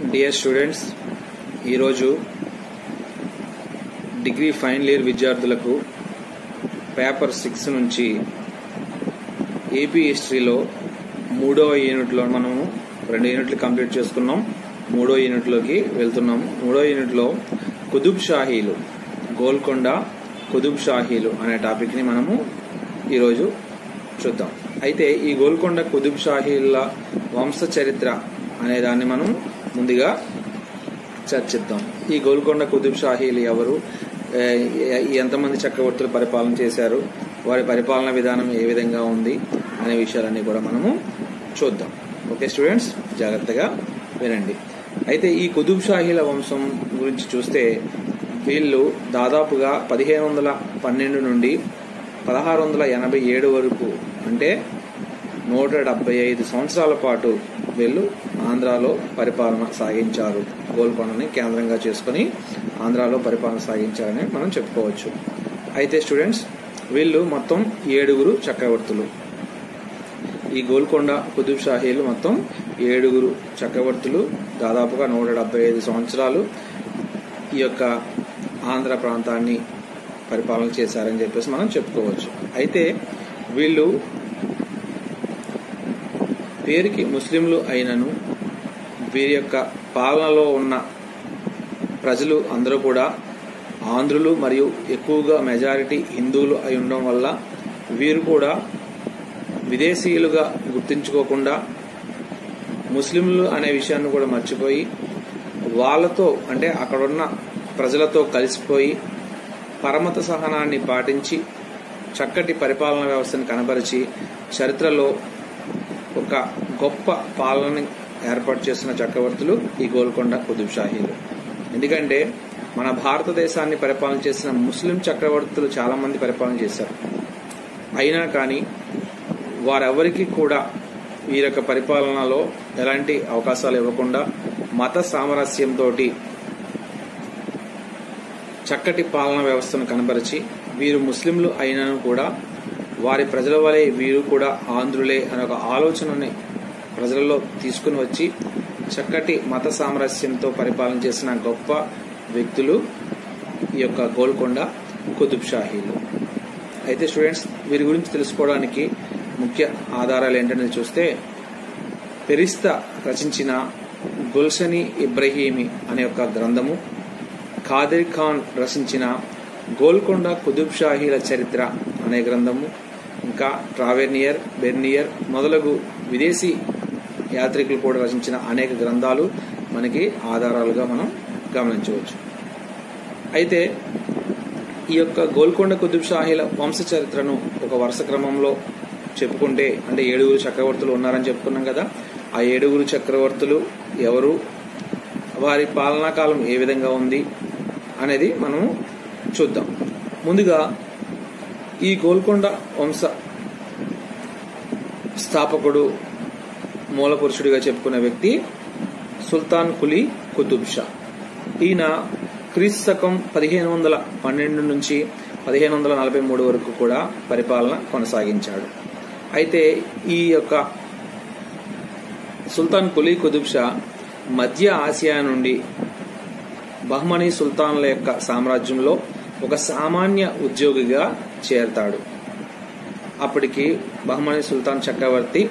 dear students ఈరోజు degree final year విద్యార్థులకు paper six నుంచి ఏపీ హిస్టరీలో మూడవ యూనిట్లో మనము రెండు యూనిట్లు కంప్లీట్ చేసుకున్నాం మూడో యూనిట్లోకి వెళ్తున్నాము మూడో యూనిట్లో కుతుబ్ షాహీలు గోల్కొండ కుతుబ్ షాహీలు అనే టాపిక్ని మనము ఈరోజు చూద్దాం అయితే ఈ గోల్కొండ కుతుబ్ షాహీల వంశ చరిత్ర అనే దాన్ని మనం ముందుగా చర్చిద్దాం ఈ గోల్కొండ కుతుబ్ షాహీలు ఎవరు ఏ, ఎంతమంది చక్రవర్తులు పరిపాలన చేశారు వారి పరిపాలన విధానం ఏ విధంగా ఉంది అనే విషయాలన్నీ కూడా మనము చూద్దాం ఓకే స్టూడెంట్స్ జాగ్రత్తగా వినండి అయితే ఈ కుతుబ్ షాహీల వంశం గురించి చూస్తే వీళ్ళు దాదాపుగా పదిహేను వందల పన్నెండు నుండి పదహారు వందల ఎనభై ఏడు వరకు అంటే నూట డెబ్బై ఐదు సంవత్సరాల పాటు వీళ్ళు ఆంధ్రాలో పరిపాలన సాగించారు గోల్కొండని కేంద్రంగా చేసుకుని ఆంధ్రాలో పరిపాలన సాగించారని మనం చెప్పుకోవచ్చు అయితే స్టూడెంట్స్ వీళ్ళు మొత్తం ఏడుగురు చక్రవర్తులు ఈ గోల్కొండ కుతుబ్ షాహీలు మొత్తం ఏడుగురు చక్రవర్తులు దాదాపుగా నూట డెబ్బై ఐదు సంవత్సరాలు ఈ యొక్క ఆంధ్ర ప్రాంతాన్ని పరిపాలన చేశారని చెప్పేసి మనం చెప్పుకోవచ్చు అయితే వీళ్ళు పేరుకి ముస్లింలు అయినను వీరి యొక్క పాలనలో ఉన్న ప్రజలు అందరూ కూడా ఆంధ్రులు మరియు ఎక్కువగా మెజారిటీ హిందువులు అయి ఉండడం వల్ల వీరు కూడా విదేశీయులుగా గుర్తించుకోకుండా ముస్లింలు అనే విషయాన్ని కూడా మర్చిపోయి వాళ్ళతో అంటే అక్కడున్న ప్రజలతో కలిసిపోయి పరమత సహనాన్ని పాటించి చక్కటి పరిపాలన వ్యవస్థను కనబరిచి చరిత్రలో ఒక గొప్ప పాలనని ఏర్పాటు చేసిన చక్రవర్తులు ఈ గోల్కొండ కుతుబ్ షాహీలు ఎందుకంటే మన భారతదేశాన్ని పరిపాలన చేసిన ముస్లిం చక్రవర్తులు చాలా మంది పరిపాలన చేశారు అయినా కానీ వారెవరికి కూడా వీరి యొక్క పరిపాలనలో ఎలాంటి అవకాశాలు ఇవ్వకుండా మత సామరస్యంతో చక్కటి పాలన వ్యవస్థను కనబరిచి వీరు ముస్లింలు అయినను కూడా వారి ప్రజల వలె వీరు కూడా ఆంధ్రులే అనే ఒక ఆలోచనని ప్రజలలో తీసుకుని వచ్చి చక్కటి మత సామరస్యంతో పరిపాలన చేసిన గొప్ప వ్యక్తులు ఈ యొక్క గోల్కొండ కుతుబ్ షాహీలు అయితే స్టూడెంట్స్ వీరి గురించి తెలుసుకోవడానికి ముఖ్య ఆధారాలు ఏంటనేది చూస్తే పెరిస్తా రచించిన గుల్షని ఇబ్రహీమి అనే ఒక గ్రంథము ఖాదిర్ ఖాన్ రచించిన గోల్కొండ కుతుబ్ షాహీల చరిత్ర అనే గ్రంథము ఇంకా ట్రావెర్నియర్ బెర్నియర్ మొదలగు విదేశీ యాత్రికులు కూడా రచించిన అనేక గ్రంథాలు మనకి ఆధారాలుగా మనం గమనించవచ్చు అయితే ఈ యొక్క గోల్కొండ కుతుబ్ షాహీల వంశ చరిత్రను ఒక వరుస క్రమంలో చెప్పుకుంటే అంటే ఏడుగురు చక్రవర్తులు ఉన్నారని చెప్పుకున్నాం కదా ఆ ఏడుగురు చక్రవర్తులు ఎవరు వారి పాలనా కాలం ఏ విధంగా ఉంది అనేది మనం చూద్దాం ముందుగా ఈ గోల్కొండ వంశ స్థాపకుడు మూల పురుషుడిగా చెప్పుకునే వ్యక్తి సుల్తాన్ కులీ కుతుబ్ షా ఈయన క్రీస్తు శకం పదిహేను వందల పన్నెండు నుంచి పదిహేను వందల నలభై మూడు వరకు కూడా పరిపాలన కొనసాగించాడు అయితే ఈ యొక్క సుల్తాన్ కులీ కుతుబ్ షా మధ్య ఆసియా నుండి బహ్మనీ సుల్తాన్ల యొక్క సామ్రాజ్యంలో ఒక సామాన్య ఉద్యోగిగా చేరతాడు అప్పటికి బహ్మనీ సుల్తాన్ చక్రవర్తి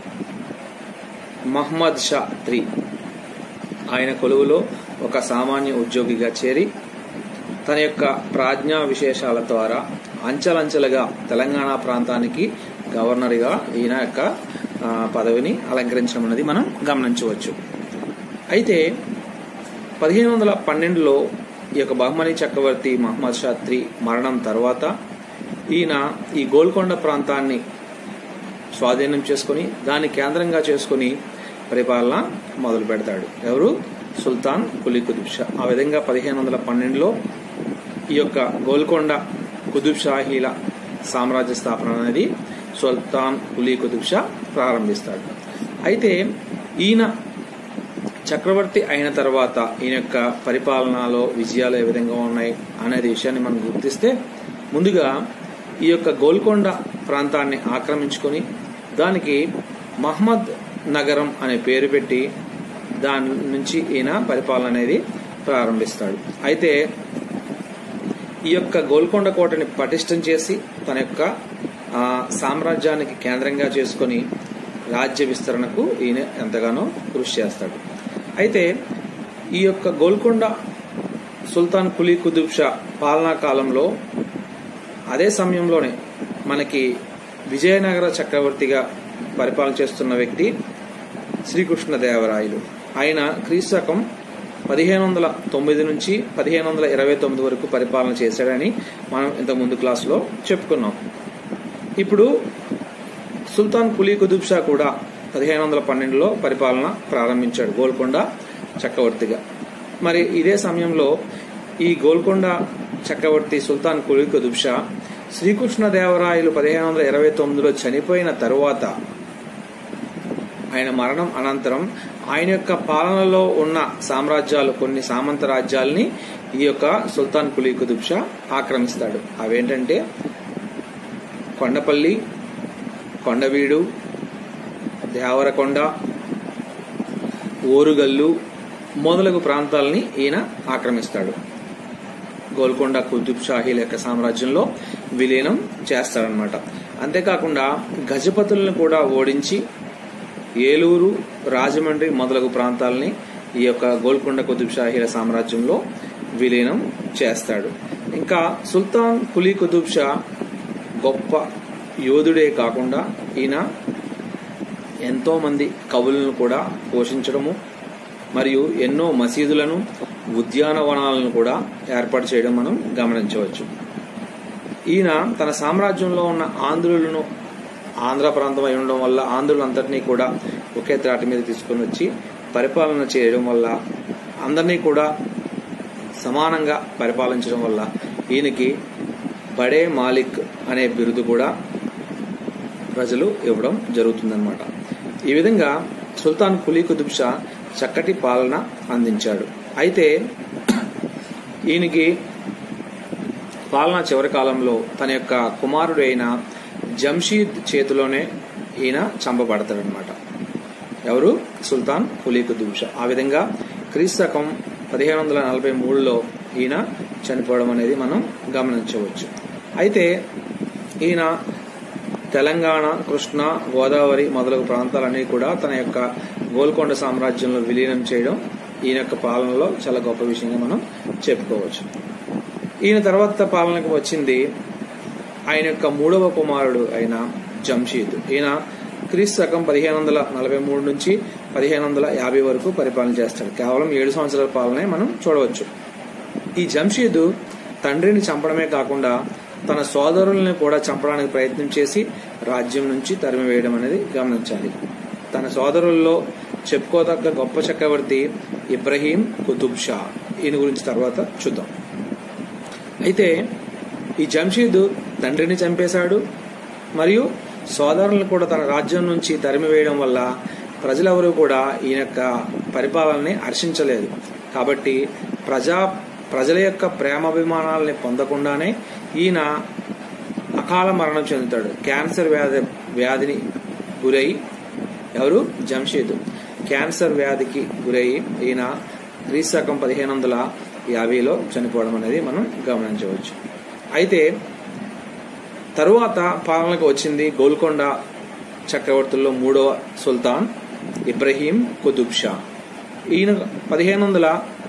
మహ్మద్ షా త్రీ ఆయన కొలువులో ఒక సామాన్య ఉద్యోగిగా చేరి తన యొక్క ప్రాజ్ఞా విశేషాల ద్వారా అంచెలంచెలుగా తెలంగాణ ప్రాంతానికి గవర్నర్గా ఈయన యొక్క ఆ, పదవిని అలంకరించడం అనేది మనం గమనించవచ్చు అయితే పదిహేను వందల పన్నెండులో ఈ యొక్క బహ్మనీ చక్రవర్తి మహమ్మద్ షా త్రీ మరణం తర్వాత ఈయన ఈ గోల్కొండ ప్రాంతాన్ని స్వాధీనం చేసుకుని దాన్ని కేంద్రంగా చేసుకుని పరిపాలన మొదలు పెడతాడు ఎవరు సుల్తాన్ కులీ కుతుబ్ షా ఆ విధంగా పదిహేను వందల పన్నెండులో ఈ యొక్క గోల్కొండ కుతుబ్ షాహీల సామ్రాజ్య స్థాపన అనేది సుల్తాన్ కులీ కుతుబ్ షా ప్రారంభిస్తాడు అయితే ఈయన చక్రవర్తి అయిన తర్వాత ఈయన యొక్క పరిపాలనలో విజయాలు ఏ విధంగా ఉన్నాయి అనేది విషయాన్ని మనం గుర్తిస్తే ముందుగా ఈ యొక్క గోల్కొండ ప్రాంతాన్ని ఆక్రమించుకొని దానికి మహమ్మద్ నగరం అనే పేరు పెట్టి దాని నుంచి ఈయన పరిపాలన అనేది ప్రారంభిస్తాడు అయితే ఈ యొక్క గోల్కొండ కోటని పటిష్టం చేసి తన యొక్క ఆ, సామ్రాజ్యానికి కేంద్రంగా చేసుకొని రాజ్య విస్తరణకు ఈయన ఎంతగానో కృషి చేస్తాడు అయితే ఈ యొక్క గోల్కొండ సుల్తాన్ కులీ కుతుబ్ షా పాలనా కాలంలో అదే సమయంలోనే మనకి విజయనగర చక్రవర్తిగా పరిపాలన చేస్తున్న వ్యక్తి శ్రీకృష్ణదేవరాయలు ఆయన క్రీస్తకం పదిహేను వందల తొమ్మిది నుంచి పదిహేను వందల ఇరవై తొమ్మిది వరకు పరిపాలన చేశాడని మనం ఇంత ముందు క్లాసులో చెప్పుకున్నాం ఇప్పుడు సుల్తాన్ కులీ కుతుబ్ షా కూడా పదిహేను వందల పన్నెండులో పరిపాలన ప్రారంభించాడు గోల్కొండ చక్రవర్తిగా మరి ఇదే సమయంలో ఈ గోల్కొండ చక్రవర్తి సుల్తాన్ కులీ కుతుబ్ షా శ్రీకృష్ణదేవరాయలు పదిహేను వందల ఇరవై తొమ్మిదిలో చనిపోయిన తరువాత ఆయన మరణం అనంతరం ఆయన యొక్క పాలనలో ఉన్న సామ్రాజ్యాలు కొన్ని సామంత రాజ్యాల్ని ఈ యొక్క సుల్తాన్ కులీ కుతుబ్ షా ఆక్రమిస్తాడు అవేంటంటే కొండపల్లి కొండవీడు దేవరకొండ ఓరుగల్లు మొదలగు ప్రాంతాలని ఈయన ఆక్రమిస్తాడు గోల్కొండ కుతుబ్ షాహీల యొక్క సామ్రాజ్యంలో విలీనం చేస్తాడనమాట అంతేకాకుండా గజపతులను కూడా ఓడించి ఏలూరు రాజమండ్రి మొదలగు ప్రాంతాలని ఈ యొక్క గోల్కొండ కుతుబ్ షాహీల సామ్రాజ్యంలో విలీనం చేస్తాడు ఇంకా సుల్తాన్ కులీ కుతుబ్ షా గొప్ప యోధుడే కాకుండా ఈయన ఎంతో మంది కవులను కూడా పోషించడము మరియు ఎన్నో మసీదులను ఉద్యానవనాలను కూడా ఏర్పాటు చేయడం మనం గమనించవచ్చు ఈయన తన సామ్రాజ్యంలో ఉన్న ఆంధ్రులను ఆంధ్ర ప్రాంతం అయి ఉండడం వల్ల ఆంధ్రులందరినీ కూడా ఒకే త్రాటి మీద తీసుకొని వచ్చి పరిపాలన చేయడం వల్ల అందరినీ కూడా సమానంగా పరిపాలించడం వల్ల ఈయనకి బడే మాలిక్ అనే బిరుదు కూడా ప్రజలు ఇవ్వడం జరుగుతుందన్నమాట ఈ విధంగా సుల్తాన్ కులీ కుతుబ్ షా చక్కటి పాలన అందించాడు అయితే ఈయనకి పాలన చివరి కాలంలో తన యొక్క కుమారుడు అయిన జంషీద్ చేతిలోనే ఈయన చంపబడతాడనమాట ఎవరు సుల్తాన్ కులీ కుతుబ్ షా ఆ విధంగా క్రీస్తకం పదిహేను వందల నలభై మూడులో ఈయన చనిపోవడం అనేది మనం గమనించవచ్చు అయితే ఈయన తెలంగాణ కృష్ణ గోదావరి మొదలగు ప్రాంతాలన్నీ కూడా తన యొక్క గోల్కొండ సామ్రాజ్యంలో విలీనం చేయడం ఈయన యొక్క పాలనలో చాలా గొప్ప విషయంగా మనం చెప్పుకోవచ్చు ఈయన తర్వాత పాలనకు వచ్చింది ఆయన యొక్క మూడవ కుమారుడు అయిన జంషీద్ ఈయన క్రీస్తు శకం పదిహేను వందల నలభై మూడు నుంచి పదిహేను వందల యాభై వరకు పరిపాలన చేస్తాడు కేవలం ఏడు సంవత్సరాల పాలనే మనం చూడవచ్చు ఈ జంషీద్ తండ్రిని చంపడమే కాకుండా తన సోదరుల్ని కూడా చంపడానికి ప్రయత్నం చేసి రాజ్యం నుంచి తరిమివేయడం అనేది గమనించాలి తన సోదరుల్లో చెప్పుకోదగ్గ గొప్ప చక్రవర్తి ఇబ్రహీం కుతుబ్ షా ఈయన గురించి తర్వాత చూద్దాం అయితే ఈ జంషీద్ తండ్రిని చంపేశాడు మరియు సోదరులను కూడా తన రాజ్యం నుంచి తరిమివేయడం వల్ల ప్రజలెవరూ కూడా ఈయన యొక్క పరిపాలనని హర్షించలేదు కాబట్టి ప్రజా ప్రజల యొక్క ప్రేమాభిమానాలని పొందకుండానే ఈయన అకాల మరణం చెందుతాడు క్యాన్సర్ వ్యాధి వ్యాధిని గురై ఎవరు జంషీద్ క్యాన్సర్ వ్యాధికి గురై ఈయన క్రీస్తకం పదిహేను వందల యాభైలో చనిపోవడం అనేది మనం గమనించవచ్చు అయితే తరువాత పాలనకు వచ్చింది గోల్కొండ చక్రవర్తుల్లో మూడవ సుల్తాన్ ఇబ్రహీం కుతుబ్ షా ఈయన పదిహేను వందల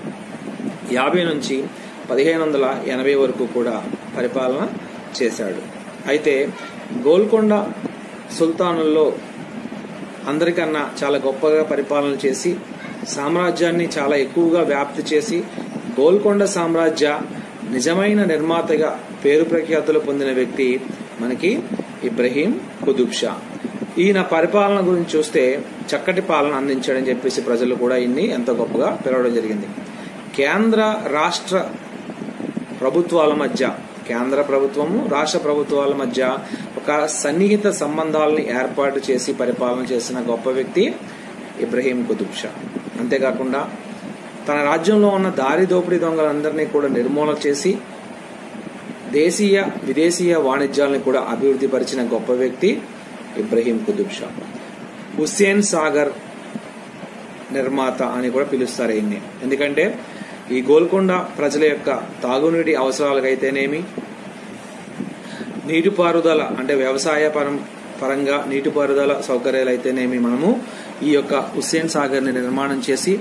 యాభై నుంచి పదిహేను వందల ఎనభై వరకు కూడా పరిపాలన చేశాడు అయితే గోల్కొండ సుల్తానుల్లో అందరికన్నా చాలా గొప్పగా పరిపాలన చేసి సామ్రాజ్యాన్ని చాలా ఎక్కువగా వ్యాప్తి చేసి గోల్కొండ సామ్రాజ్య నిజమైన నిర్మాతగా పేరు ప్రఖ్యాతులు పొందిన వ్యక్తి మనకి ఇబ్రహీం కుతుబ్ షా ఈయన పరిపాలన గురించి చూస్తే చక్కటి పాలన అందించాడని చెప్పేసి ప్రజలు కూడా ఈయన్ని ఎంతో గొప్పగా పిలవడం జరిగింది కేంద్ర రాష్ట్ర ప్రభుత్వాల మధ్య కేంద్ర ప్రభుత్వము రాష్ట్ర ప్రభుత్వాల మధ్య ఒక సన్నిహిత సంబంధాలని ఏర్పాటు చేసి పరిపాలన చేసిన గొప్ప వ్యక్తి ఇబ్రహీం కుతుబ్ షా అంతేకాకుండా తన రాజ్యంలో ఉన్న దారి దోపిడీ దొంగలందరినీ కూడా నిర్మూలన చేసి దేశీయ విదేశీయ వాణిజ్యాలను కూడా అభివృద్ధి పరిచిన గొప్ప వ్యక్తి ఇబ్రహీం కుతుబ్ షా హుస్సేన్ సాగర్ నిర్మాత అని కూడా పిలుస్తారు ఈయన్ని ఎందుకంటే ఈ గోల్కొండ ప్రజల యొక్క తాగునీటి అవసరాలకైతేనేమి నీటిపారుదల అంటే వ్యవసాయ పరం పరంగా నీటిపారుదల సౌకర్యాలు అయితేనేమి మనము ఈ యొక్క హుస్సేన్ సాగర్ ని నిర్మాణం చేసి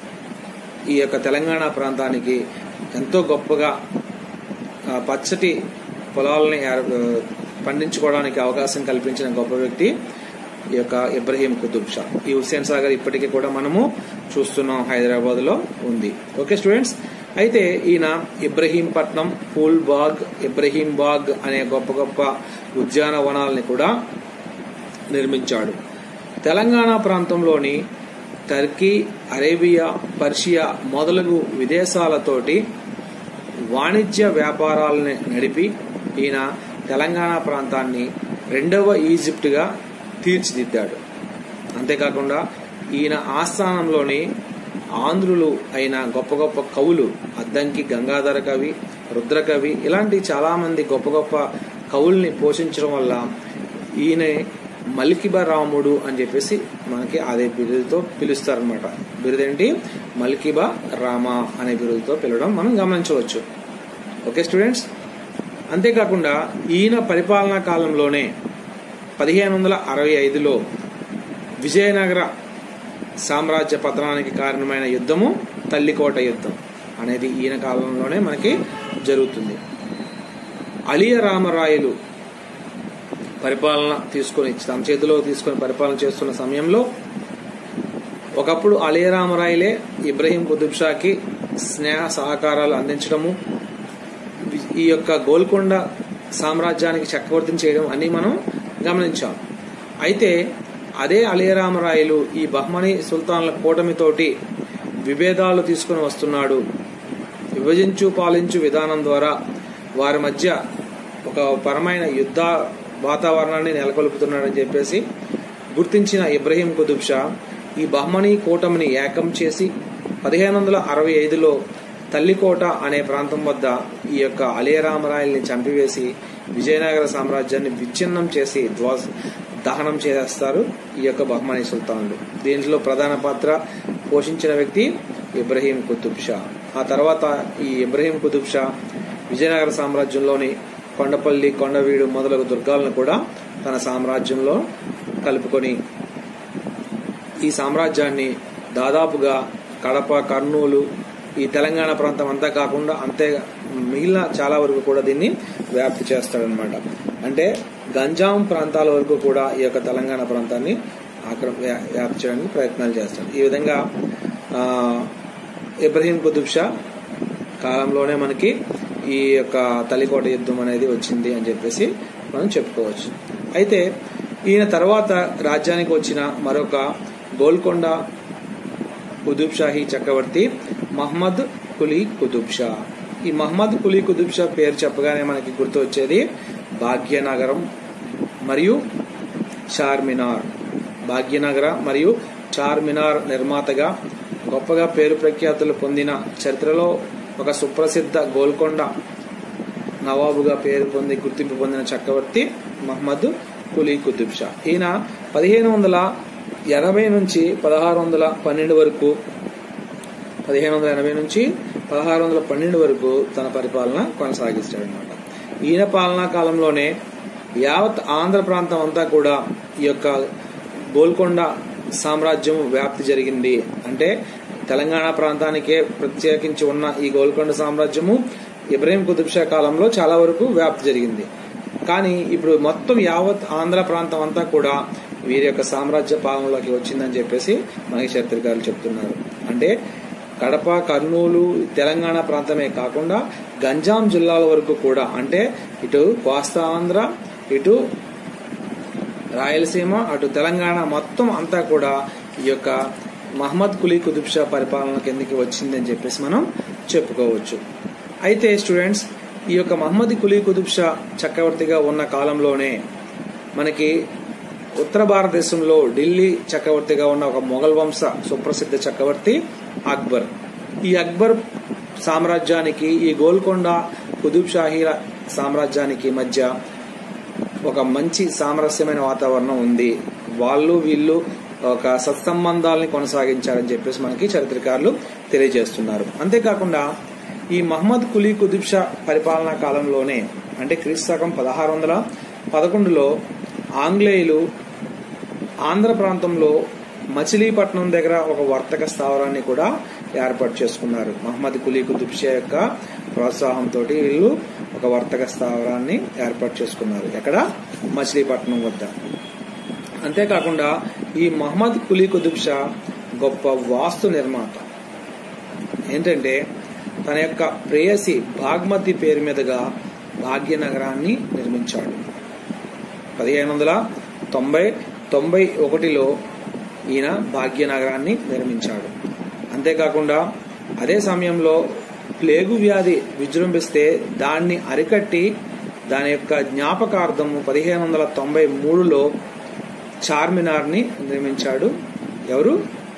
ఈ యొక్క తెలంగాణ ప్రాంతానికి ఎంతో గొప్పగా ఆ, పచ్చటి పొలాలని ఏర్- పండించుకోవడానికి అవకాశం కల్పించిన గొప్ప వ్యక్తి ఈ యొక్క ఇబ్రహీం కుతుబ్ షా ఈ హుస్సేన్ సాగర్ ఇప్పటికీ కూడా మనము చూస్తున్నాం హైదరాబాద్ లో ఉంది ఓకే స్టూడెంట్స్ అయితే ఈయన ఇబ్రహీం పట్నం పూల్ బాగ్ ఇబ్రహీం బాగ్ అనే గొప్ప గొప్ప ఉద్యానవనాల్ని కూడా నిర్మించాడు తెలంగాణ ప్రాంతంలోని టర్కీ అరేబియా పర్షియా మొదలగు విదేశాలతోటి వాణిజ్య వ్యాపారాలను నడిపి ఈయన తెలంగాణ ప్రాంతాన్ని రెండవ ఈజిప్ట్గా తీర్చిదిద్దాడు అంతేకాకుండా ఈయన ఆస్థానంలోని ఆంధ్రులు అయిన గొప్ప గొప్ప కవులు అద్దంకి గంగాధర కవి రుద్రకవి ఇలాంటి చాలా మంది గొప్ప గొప్ప కవుల్ని పోషించడం వల్ల ఈయన మల్కిబ రాముడు అని చెప్పేసి మనకి అదే బిరుదుతో పిలుస్తారనమాట బిరుదేంటి మల్కిబ రామ అనే బిరుదుతో పిలవడం మనం గమనించవచ్చు ఓకే స్టూడెంట్స్ అంతేకాకుండా ఈయన పరిపాలనా కాలంలోనే పదిహేను వందల అరవై ఐదులో విజయనగర సామ్రాజ్య పతనానికి కారణమైన యుద్ధము తల్లికోట యుద్ధం అనేది ఈయన కాలంలోనే మనకి జరుగుతుంది అలియ రామరాయలు పరిపాలన తీసుకొని తమ చేతిలో తీసుకొని పరిపాలన చేస్తున్న సమయంలో ఒకప్పుడు అలియ రామరాయలే ఇబ్రహీం కుతుబ్ షాకి స్నేహ సహకారాలు అందించడము ఈ యొక్క గోల్కొండ సామ్రాజ్యానికి చక్రవర్తిని చేయడం అన్ని మనం గమనించాం అయితే అదే అలియరామరాయలు ఈ బహ్మని సుల్తాన్ల కూటమితోటి విభేదాలు తీసుకుని వస్తున్నాడు విభజించు పాలించు విధానం ద్వారా వారి మధ్య ఒక పరమైన యుద్ధ వాతావరణాన్ని నెలకొల్పుతున్నాడని చెప్పేసి గుర్తించిన ఇబ్రహీం కుతుబ్ షా ఈ బహ్మనీ కూటమిని ఏకం చేసి పదిహేను వందల అరవై ఐదులో తల్లికోట అనే ప్రాంతం వద్ద ఈ యొక్క అలియరామరాయల్ని చంపివేసి విజయనగర సామ్రాజ్యాన్ని విచ్ఛిన్నం చేసి ధ్వస్ దహనం చేస్తారు ఈ యొక్క బహ్మనీ సుల్తానులు దీంట్లో ప్రధాన పాత్ర పోషించిన వ్యక్తి ఇబ్రహీం కుతుబ్ షా ఆ తర్వాత ఈ ఇబ్రహీం కుతుబ్ షా విజయనగర సామ్రాజ్యంలోని కొండపల్లి కొండవీడు మొదలగు దుర్గాలను కూడా తన సామ్రాజ్యంలో కలుపుకొని ఈ సామ్రాజ్యాన్ని దాదాపుగా కడప కర్నూలు ఈ తెలంగాణ ప్రాంతం అంతా కాకుండా అంతే మిగిలిన చాలా వరకు కూడా దీన్ని వ్యాప్తి చేస్తాడనమాట అంటే గంజాం ప్రాంతాల వరకు కూడా ఈ యొక్క తెలంగాణ ప్రాంతాన్ని ఆక్ర వ్యా- వ్యాప్తి చేయడానికి ప్రయత్నాలు చేస్తాడు ఈ విధంగా ఆ, ఇబ్రహీం కుతుబ్ షా కాలంలోనే మనకి ఈ యొక్క తల్లికోట యుద్ధం అనేది వచ్చింది అని చెప్పేసి మనం చెప్పుకోవచ్చు అయితే ఈయన తర్వాత రాజ్యానికి వచ్చిన మరొక గోల్కొండ కుతుబ్ షాహీ చక్రవర్తి మహమ్మద్ కులీ కుతుబ్ షా ఈ మహమ్మద్ కులీ కుతుబ్ షా పేరు చెప్పగానే మనకి గుర్తు వచ్చేది భాగ్యనగరం మరియు చార్మినార్ భాగ్యనగర మరియు చార్మినార్ నిర్మాతగా గొప్పగా పేరు ప్రఖ్యాతులు పొందిన చరిత్రలో ఒక సుప్రసిద్ధ గోల్కొండ నవాబుగా పేరు పొంది గుర్తింపు పొందిన చక్రవర్తి మహమ్మద్ కులీ కుతుబ్ షా ఈయన పదిహేను వందల ఎనభై నుంచి పదహారు వందల పన్నెండు వరకు పదిహేను వందల ఎనభై నుంచి పదహారు వందల పన్నెండు వరకు తన పరిపాలన కొనసాగిస్తాడు అనమాట ఈయన పాలనా కాలంలోనే యావత్ ఆంధ్ర ప్రాంతం అంతా కూడా ఈ యొక్క గోల్కొండ సామ్రాజ్యం వ్యాప్తి జరిగింది అంటే తెలంగాణ ప్రాంతానికే ప్రత్యేకించి ఉన్న ఈ గోల్కొండ సామ్రాజ్యము ఇబ్రహీం కుతుబ్ షా కాలంలో చాలా వరకు వ్యాప్తి జరిగింది కానీ ఇప్పుడు మొత్తం యావత్ ఆంధ్ర ప్రాంతం అంతా కూడా వీరి యొక్క సామ్రాజ్య పాలనలోకి వచ్చిందని చెప్పేసి మనకి చరిత్రకారులు చెప్తున్నారు అంటే కడప కర్నూలు తెలంగాణ ప్రాంతమే కాకుండా గంజాం జిల్లాల వరకు కూడా అంటే ఇటు కోస్తా ఆంధ్ర ఇటు రాయలసీమ అటు తెలంగాణ మొత్తం అంతా కూడా ఈ యొక్క మహమ్మద్ కులీ కుతుబ్ షా పరిపాలన కిందకి వచ్చిందని చెప్పేసి మనం చెప్పుకోవచ్చు అయితే స్టూడెంట్స్ ఈ యొక్క మహమ్మద్ కులీ కుతుబ్ షా చక్రవర్తిగా ఉన్న కాలంలోనే మనకి ఉత్తర భారతదేశంలో ఢిల్లీ చక్రవర్తిగా ఉన్న ఒక మొఘల్ వంశ సుప్రసిద్ధ చక్రవర్తి అక్బర్ ఈ అక్బర్ సామ్రాజ్యానికి ఈ గోల్కొండ కుతుబ్ షాహీల సామ్రాజ్యానికి మధ్య ఒక మంచి సామరస్యమైన వాతావరణం ఉంది వాళ్ళు వీళ్ళు ఒక సత్సంబంధాలని కొనసాగించారని చెప్పేసి మనకి చరిత్రకారులు తెలియజేస్తున్నారు అంతేకాకుండా ఈ మహమ్మద్ కులీ కుతుబ్ షా పరిపాలనా కాలంలోనే అంటే క్రీస్తు శకం పదహారు వందల పదకొండులో ఆంగ్లేయులు ఆంధ్ర ప్రాంతంలో మచిలీపట్నం దగ్గర ఒక వర్తక స్థావరాన్ని కూడా ఏర్పాటు చేసుకున్నారు మహమ్మద్ కులీ కుతుబ్ షా యొక్క ప్రోత్సాహంతో వీళ్ళు ఒక వర్తక స్థావరాన్ని ఏర్పాటు చేసుకున్నారు ఎక్కడ మచిలీపట్నం వద్ద అంతేకాకుండా ఈ మహమ్మద్ కులీ కుతుబ్ షా గొప్ప వాస్తు నిర్మాత ఏంటంటే తన యొక్క ప్రేయసి బాగ్మతి పేరు మీదుగా భాగ్యనగరాన్ని నిర్మించాడు పదిహేను వందల తొంభై తొంభై ఒకటిలో ఈయన భాగ్యనగరాన్ని నిర్మించాడు అంతేకాకుండా అదే సమయంలో ప్లేగు వ్యాధి విజృంభిస్తే దాన్ని అరికట్టి దాని యొక్క జ్ఞాపకార్థము పదిహేను వందల తొంభై మూడులో చార్మినార్ని నిర్మించాడు ఎవరు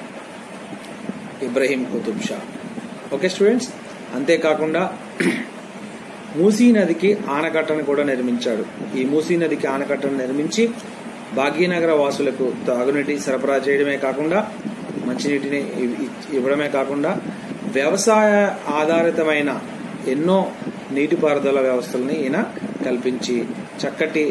ఇబ్రహీం కుతుబ్ షా ఓకే స్టూడెంట్స్ అంతేకాకుండా మూసీ నదికి ఆనకట్టను కూడా నిర్మించాడు ఈ మూసీ నదికి ఆనకట్టను నిర్మించి భాగ్యనగర వాసులకు తాగునీటి సరఫరా చేయడమే కాకుండా మంచినీటిని ఇవ్వడమే కాకుండా వ్యవసాయ ఆధారితమైన ఎన్నో నీటిపారుదల వ్యవస్థల్ని ఈయన కల్పించి చక్కటి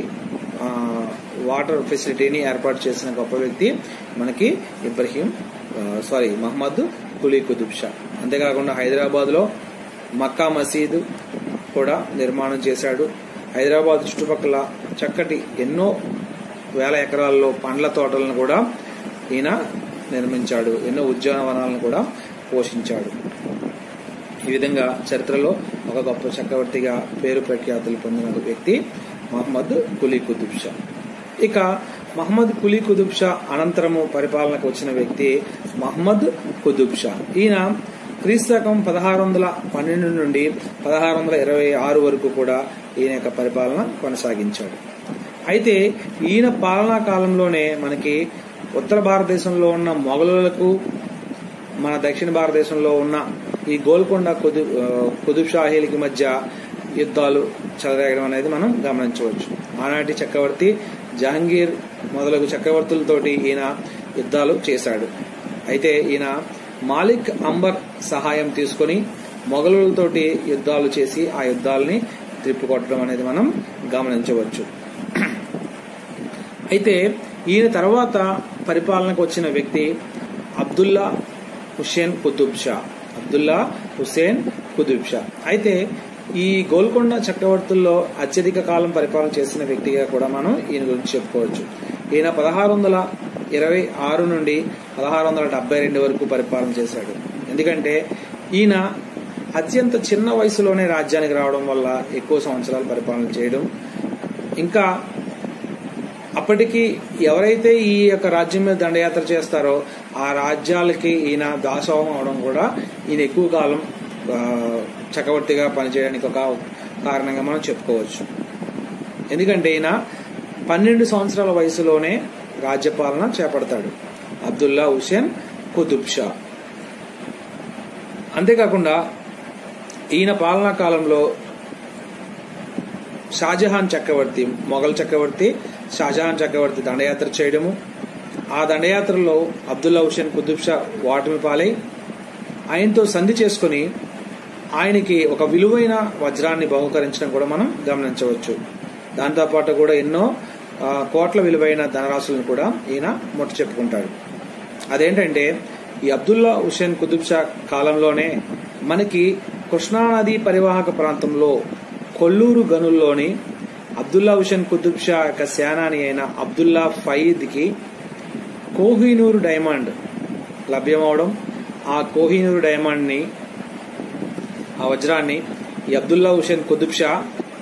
వాటర్ ఫెసిలిటీని ఏర్పాటు చేసిన గొప్ప వ్యక్తి మనకి ఇబ్రహీం సారీ మహమ్మద్ కులీ కుతుబ్ షా అంతేకాకుండా హైదరాబాద్ లో మక్కా మసీదు కూడా నిర్మాణం చేశాడు హైదరాబాద్ చుట్టుపక్కల చక్కటి ఎన్నో వేల ఎకరాల్లో పండ్ల తోటలను కూడా ఈయన నిర్మించాడు ఎన్నో ఉద్యానవనాలను కూడా పోషించాడు ఈ విధంగా చరిత్రలో ఒక గొప్ప చక్రవర్తిగా పేరు ప్రఖ్యాతులు పొందిన వ్యక్తి మహమ్మద్ కులీ కుతుబ్ షా ఇక మహమ్మద్ కులీ కుతుబ్ షా అనంతరము పరిపాలనకు వచ్చిన వ్యక్తి మహమ్మద్ కుతుబ్ షా ఈయన క్రీస్తకం పదహారు వందల పన్నెండు నుండి పదహారు వందల ఇరవై ఆరు వరకు కూడా ఈయన యొక్క పరిపాలన కొనసాగించాడు అయితే ఈయన పాలనా కాలంలోనే మనకి ఉత్తర భారతదేశంలో ఉన్న మొఘలులకు మన దక్షిణ భారతదేశంలో ఉన్న ఈ గోల్కొండ కుదు కుతుబ్ షాహీలకి మధ్య యుద్ధాలు చెలరేగడం అనేది మనం గమనించవచ్చు ఆనాటి చక్రవర్తి జహంగీర్ మొదలగు చక్రవర్తులతోటి ఈయన యుద్ధాలు చేశాడు అయితే ఈయన మాలిక్ అంబర్ సహాయం తీసుకుని మొఘలులతోటి యుద్ధాలు చేసి ఆ యుద్ధాలని త్రిప్పుకొట్టడం అనేది మనం గమనించవచ్చు అయితే ఈయన తర్వాత పరిపాలనకు వచ్చిన వ్యక్తి అబ్దుల్లా హుస్సేన్ కుతుబ్ షా అబ్దుల్లా హుస్సేన్ కుతుబ్ షా అయితే ఈ గోల్కొండ చక్రవర్తుల్లో అత్యధిక కాలం పరిపాలన చేసిన వ్యక్తిగా కూడా మనం ఈయన గురించి చెప్పుకోవచ్చు ఈయన పదహారు వందల ఇరవై ఆరు నుండి పదహారు వందల డెబ్బై రెండు వరకు పరిపాలన చేశాడు ఎందుకంటే ఈయన అత్యంత చిన్న వయసులోనే రాజ్యానికి రావడం వల్ల ఎక్కువ సంవత్సరాలు పరిపాలన చేయడం ఇంకా అప్పటికి ఎవరైతే ఈ యొక్క రాజ్యం మీద దండయాత్ర చేస్తారో ఆ రాజ్యాలకి ఈయన దాసోహం అవడం కూడా ఈయన ఎక్కువ కాలం చక్రవర్తిగా పనిచేయడానికి ఒక కారణంగా మనం చెప్పుకోవచ్చు ఎందుకంటే ఈయన పన్నెండు సంవత్సరాల వయసులోనే రాజ్యపాలన చేపడతాడు అబ్దుల్లా హుసేన్ కుతుబ్ షా అంతేకాకుండా ఈయన పాలనా కాలంలో షాజహాన్ చక్రవర్తి మొఘల్ చక్రవర్తి షాజహాన్ చక్రవర్తి దండయాత్ర చేయడము ఆ దండయాత్రలో అబ్దుల్లా హుసేన్ కుతుబ్ షా ఓటమి పాలై ఆయనతో సంధి చేసుకుని ఆయనకి ఒక విలువైన వజ్రాన్ని బహుకరించడం కూడా మనం గమనించవచ్చు దాంతోపాటు కూడా ఎన్నో కోట్ల విలువైన ధనరాశులను కూడా ఈయన ముట్ట చెప్పుకుంటాడు అదేంటంటే ఈ అబ్దుల్లా హుసేన్ కుతుబ్ షా కాలంలోనే మనకి కృష్ణానది పరివాహక ప్రాంతంలో కొల్లూరు గనుల్లోని అబ్దుల్లా హుసేన్ కుతుబ్ షా యొక్క సేనాని అయిన అబ్దుల్లా ఫయీద్కి కోహినూరు డైమండ్ లభ్యమవడం ఆ కోహినూరు డైమండ్ని ఆ వజ్రాన్ని ఈ అబ్దుల్లా హుసేన్ కుతుబ్ షా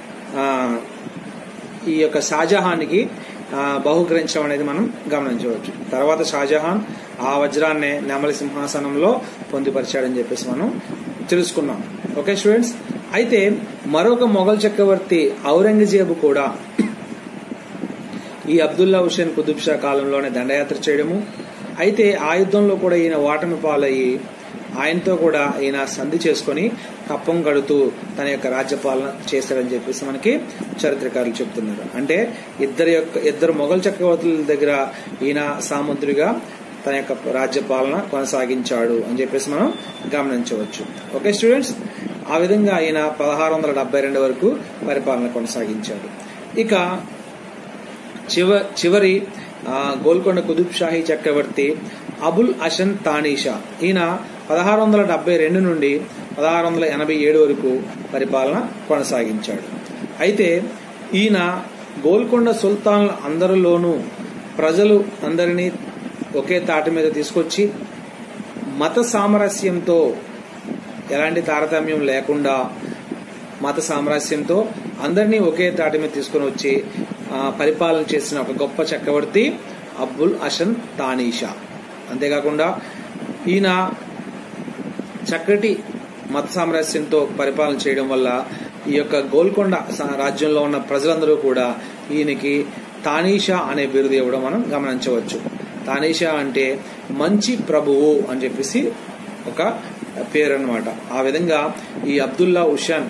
ఈ యొక్క షాజహాన్కి బహుకరించడం అనేది మనం గమనించవచ్చు తర్వాత షాజహాన్ ఆ వజ్రాన్ని నెమలి సింహాసనంలో పొందుపరిచాడని చెప్పేసి మనం తెలుసుకున్నాం ఓకే స్టూడెంట్స్ అయితే మరొక మొఘల్ చక్రవర్తి ఔరంగజేబు కూడా ఈ అబ్దుల్లా హుసేన్ కుతుబ్ షా కాలంలోనే దండయాత్ర చేయడము అయితే ఆ యుద్ధంలో కూడా ఈయన ఓటమి పాలయ్యి ఆయనతో కూడా ఈయన సంధి చేసుకుని కప్పం కడుతూ తన యొక్క రాజ్యపాలన చేశాడని చెప్పేసి మనకి చరిత్రకారులు చెప్తున్నారు అంటే ఇద్దరు యొక్క ఇద్దరు మొఘల్ చక్రవర్తుల దగ్గర ఈయన సామంతుడిగా తన యొక్క రాజ్య పాలన కొనసాగించాడు అని చెప్పేసి మనం గమనించవచ్చు ఓకే స్టూడెంట్స్ ఆ విధంగా ఆయన పదహారు వందల డెబ్బై రెండు వరకు పరిపాలన కొనసాగించాడు ఇక చివ చివరి ఆ, గోల్కొండ కుతుబ్ షాహీ చక్రవర్తి అబుల్ అషన్ తానీషా ఈయన పదహారు వందల డెబ్బై రెండు నుండి పదహారు వందల ఎనభై ఏడు వరకు పరిపాలన కొనసాగించాడు అయితే ఈయన గోల్కొండ సుల్తాన్ల అందరిలోనూ ప్రజలు అందరినీ ఒకే తాటి మీద తీసుకొచ్చి మత సామరస్యంతో ఎలాంటి తారతమ్యం లేకుండా మత సామరస్యంతో అందరినీ ఒకే తాటి మీద తీసుకుని వచ్చి ఆ, పరిపాలన చేసిన ఒక గొప్ప చక్రవర్తి అబ్బుల్ అషన్ తానీషా అంతేకాకుండా ఈయన చక్కటి మత సామరస్యంతో పరిపాలన చేయడం వల్ల ఈ యొక్క గోల్కొండ స- రాజ్యంలో ఉన్న ప్రజలందరూ కూడా ఈయనకి తానీషా అనే బిరుదు ఇవ్వడం మనం గమనించవచ్చు తానీషా అంటే మంచి ప్రభువు అని చెప్పేసి ఒక పేరు అన్నమాట ఆ విధంగా ఈ అబ్దుల్లా ఉషాన్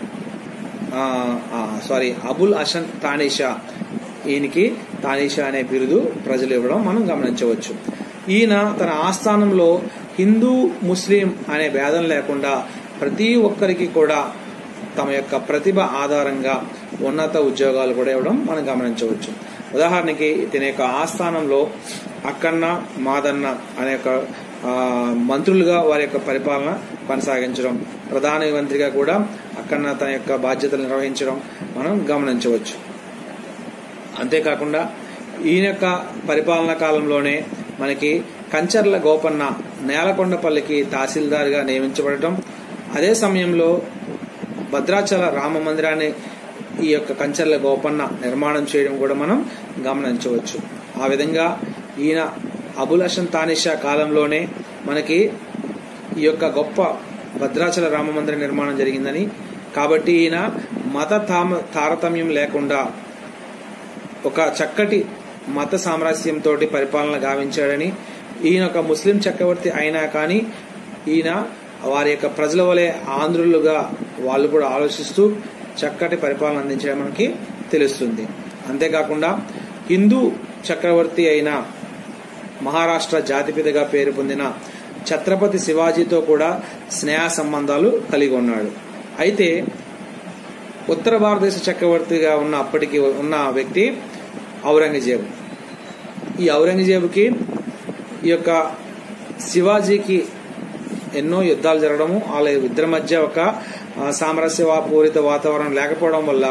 సారీ అబుల్ అషన్ తానీషా ఈయనకి తానీషా అనే బిరుదు ప్రజలు ఇవ్వడం మనం గమనించవచ్చు ఈయన తన ఆస్థానంలో హిందూ ముస్లిం అనే భేదం లేకుండా ప్రతి ఒక్కరికి కూడా తమ యొక్క ప్రతిభ ఆధారంగా ఉన్నత ఉద్యోగాలు కూడా ఇవ్వడం మనం గమనించవచ్చు ఉదాహరణకి ఇతని యొక్క ఆస్థానంలో అక్కన్న మాదన్న అనే ఒక ఆ, మంత్రులుగా వారి యొక్క పరిపాలన కొనసాగించడం ప్రధాన మంత్రిగా కూడా అక్కన్న తన యొక్క బాధ్యతలు నిర్వహించడం మనం గమనించవచ్చు అంతేకాకుండా ఈయన యొక్క పరిపాలనా కాలంలోనే మనకి కంచర్ల గోపన్న నేలకొండపల్లికి తహసీల్దార్గా నియమించబడటం అదే సమయంలో భద్రాచల రామ మందిరాన్ని ఈ యొక్క కంచర్ల గోపన్న నిర్మాణం చేయడం కూడా మనం గమనించవచ్చు ఆ విధంగా ఈయన అబుల్ హసన్ తానిషా కాలంలోనే మనకి ఈ యొక్క గొప్ప భద్రాచల రామ మందిర నిర్మాణం జరిగిందని కాబట్టి ఈయన మత తామ తారతమ్యం లేకుండా ఒక చక్కటి మత సామరస్యంతో పరిపాలన గావించాడని ఈయన ఒక ముస్లిం చక్రవర్తి అయినా కానీ ఈయన వారి యొక్క ప్రజల వలె ఆంధ్రులుగా వాళ్ళు కూడా ఆలోచిస్తూ చక్కటి పరిపాలన అందించడం మనకి తెలుస్తుంది అంతేకాకుండా హిందూ చక్రవర్తి అయిన మహారాష్ట్ర జాతిపితగా పేరు పొందిన ఛత్రపతి శివాజీతో కూడా స్నేహ సంబంధాలు కలిగి ఉన్నాడు అయితే ఉత్తర భారతదేశ చక్రవర్తిగా ఉన్న అప్పటికి ఉన్న వ్యక్తి ఔరంగజేబు ఈ ఔరంగజేబుకి ఈ యొక్క శివాజీకి ఎన్నో యుద్ధాలు జరగడము వాళ్ళ ఇద్దరి మధ్య ఒక ఆ, సామరస్యపూరిత వాతావరణం లేకపోవడం వల్ల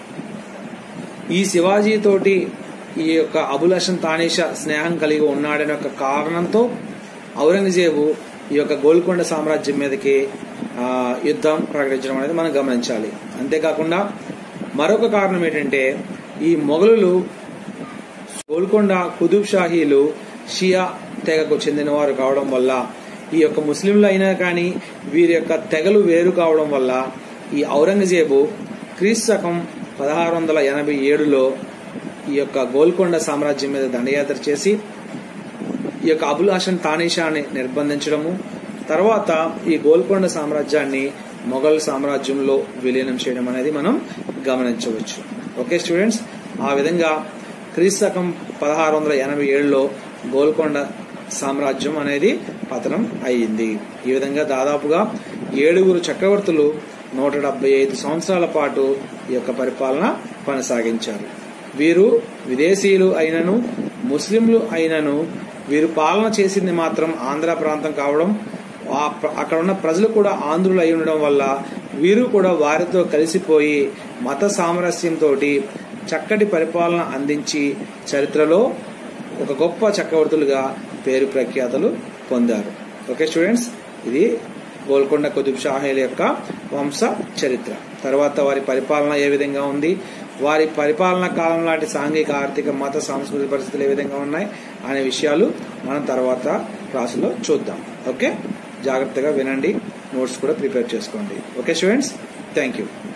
ఈ శివాజీ తోటి ఈ యొక్క అబుల్ హసన్ తానీషా స్నేహం కలిగి ఉన్నాడనే ఒక కారణంతో ఔరంగజేబు ఈ యొక్క గోల్కొండ సామ్రాజ్యం మీదకి ఆ, యుద్ధం ప్రకటించడం అనేది మనం గమనించాలి అంతేకాకుండా మరొక కారణం ఏంటంటే ఈ మొఘలులు గోల్కొండ కుతుబ్ షాహీలు షియా తెగకు చెందినవారు కావడం వల్ల ఈ యొక్క ముస్లింలు అయినా కానీ వీరి యొక్క తెగలు వేరు కావడం వల్ల ఈ ఔరంగజేబు క్రీస్తు శకం పదహారు వందల ఎనభై ఏడులో ఈ యొక్క గోల్కొండ సామ్రాజ్యం మీద దండయాత్ర చేసి ఈ యొక్క అబుల్ హసన్ తానీషాని నిర్బంధించడము తర్వాత ఈ గోల్కొండ సామ్రాజ్యాన్ని మొఘల్ సామ్రాజ్యంలో విలీనం చేయడం అనేది మనం గమనించవచ్చు ఓకే స్టూడెంట్స్ ఆ విధంగా క్రీస్తు శకం పదహారు వందల ఎనభై ఏడులో గోల్కొండ సామ్రాజ్యం అనేది పతనం అయ్యింది ఈ విధంగా దాదాపుగా ఏడుగురు చక్రవర్తులు నూట డెబ్బై ఐదు సంవత్సరాల పాటు ఈ యొక్క పరిపాలన కొనసాగించారు వీరు విదేశీయులు అయినను ముస్లింలు అయినను వీరు పాలన చేసింది మాత్రం ఆంధ్ర ప్రాంతం కావడం ఆ ప్ర- అక్కడ ఉన్న ప్రజలు కూడా ఆంధ్రులు అయి ఉండడం వల్ల వీరు కూడా వారితో కలిసిపోయి మత సామరస్యంతో చక్కటి పరిపాలన అందించి చరిత్రలో ఒక గొప్ప చక్రవర్తులుగా పేరు ప్రఖ్యాతలు పొందారు ఓకే స్టూడెంట్స్ ఇది గోల్కొండ కుతుబ్ షాహీల యొక్క వంశ చరిత్ర తర్వాత వారి పరిపాలన ఏ విధంగా ఉంది వారి పరిపాలన కాలం లాంటి సాంఘిక ఆర్థిక మత సాంస్కృతిక పరిస్థితులు ఏ విధంగా ఉన్నాయి అనే విషయాలు మనం తర్వాత క్లాసులో చూద్దాం ఓకే జాగ్రత్తగా వినండి నోట్స్ కూడా ప్రిపేర్ చేసుకోండి ఓకే స్టూడెంట్స్ థ్యాంక్ యూ